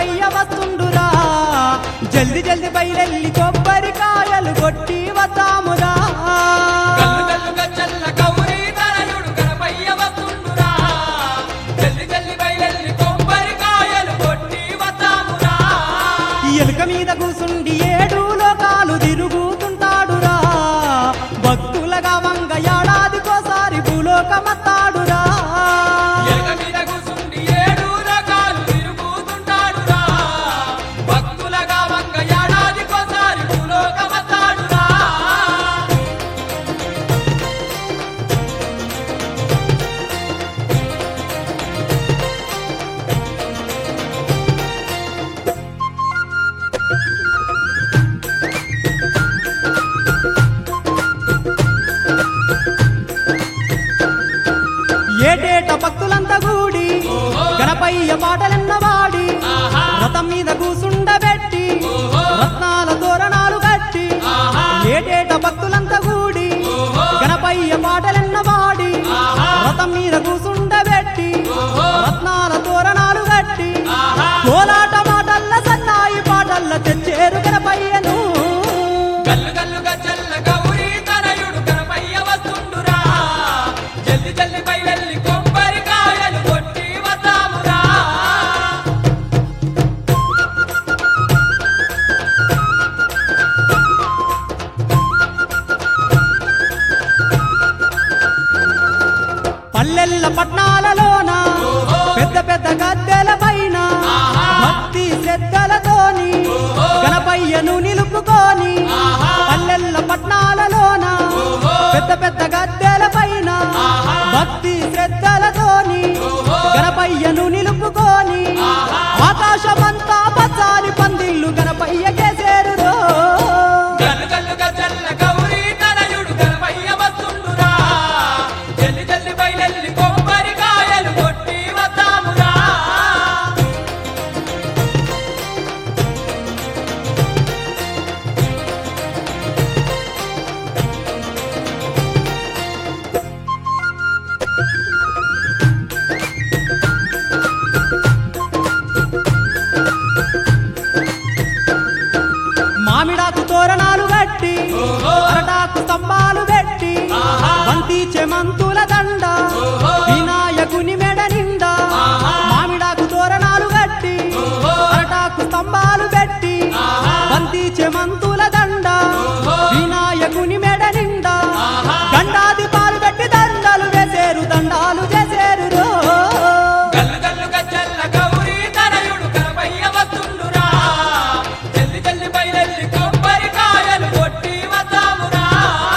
గణపయ్య వస్తుండురా జల్ది జల్ది బయలెల్లి కొబ్బరికాయలు కొట్టి వద్దామురా గల్లు గల్లుగా చల్ల గౌరీ తనయుడు గణపయ్య వస్తుండురా జల్ది జల్ది బయలెల్లి కొబ్బరికాయలు కొట్టి వద్దామురా ఎలుక మీద కూసుండి ఏడు లోకాలు తిరుగుతుంటాడురా భక్తులగా వంగ ఏడాదికోసారి భూలోకమత్తాడురా ఎలుక మీద కూసుండి ఏడు రకాలు తిరుగుతుంటాడురా భక్తులగా వంగ ఏడాదికోసారి భూలోకమత్తాడురా ఏటేట భక్తులంతా కూడి గణపయ్య పాటలెన్న వాడి రథం మీద కూసుండబెట్టి రత్నాల తోరణాలు కట్టి ఏటేట భక్తులంతా కూడి గణపయ్య పాటలెన్న వాడి రథం మీద కూసుండబెట్టి రత్నాల తోరణాలు కట్టి కోలాట మాటల్ల సన్నాయి పాటల్ల తెచ్చేరు గణపయ్యను గల్లు గల్లుగా చల్ల గౌరీ తనయుడు గణపయ్య వస్తుండురా జల్ది జల్ది బయలెల్లి కొబ్బరికాయలు కొట్టి వద్దామురా పల్లెల్ల పట్నాలలోన పెద్ద పెద్ద గద్దెల పైన భక్తి శ్రద్ధలతోని గణపయ్యను నిలుపుకొని పల్లెల్ల పట్నాలలోన పెద్ద పెద్ద గద్దెల పైన భక్తి శ్రద్ధలతోని గణపయ్యను నిలుపుకొని ఆకాశమంతా పచ్చాలి పందిళ్ళు గణపయ్యకే చేరురో గల్లు గల్లుగా చల్ల గౌరీ తనయుడు గణపయ్య వస్తుండురా జల్ది జల్ది బయలెల్లి కొబ్బరికాయలు కొట్టి వద్దామురా మామిడాకు తోరణాలు కట్టి అరటాకు స్తంభాలు పెట్టి బంతి చెమంతుల దండ వినాయకుని మెడ నిండా మామిడాకు తోరణాలు కట్టి అరటాకు స్తంభాలు పెట్టి బంతి చెమంతుల దండ వినాయకుని మెడ నిండా దండాది పాలు పెట్టి దండలు వేసేరు దండాలు చేసేరు రో. గల్లు గల్లుగా చల్ల గౌరీ తనయుడు గణపయ్య వస్తుండురా జల్ది జల్ది బయలెల్లి కొబ్బరికాయలు కొట్టి వద్దామురా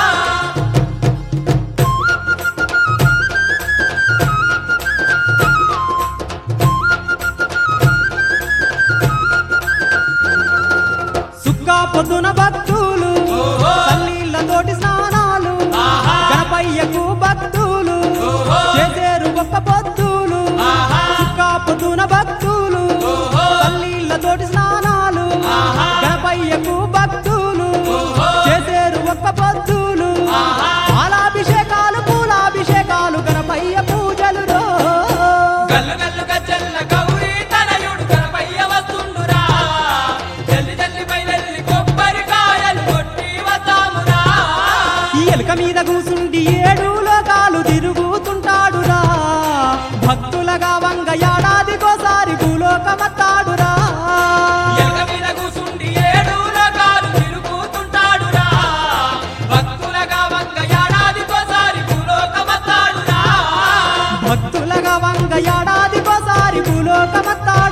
సుక్కా పొద్దున భక్తులు తల్లిళ్ళతోటి స్నానాలు గణపయ్యకు భక్తులు చేసేరు గొప్ప పొద్దులు సుక్కా పొద్దున భక్తులు తల్లిళ్ళతోటి స్నానాలు గణపయ్యకు భక్తులు చేసేరు గొప్ప పొద్దులు పాలాభిషేకాలు పూలాభిషేకాలు గణపయ్య పూజలు రో. గల్లు గల్లుగా చల్ల గౌరీ తనయుడు గణపయ్య వస్తుండురా జల్ది జల్ది బయలెల్లి కొబ్బరికాయలు కొట్టి వద్దామురా ఈ ఎలుక మీద కూసుండి ఏడు లోకాలు తిరుగుతుంటాడురా భక్తులగా వంగ ఏడాదికోసారి భూలోకమత్తాడురా ఎలుక మీద కూసుండి ఏడు రకాలు తిరుగుతుంటాడురా భక్తులగా వంగ ఏడాదికోసారి భూలోకమత్తాడురా భక్తులగా వంగ ఏడాదికోసారి భూలోకమత్తాడురా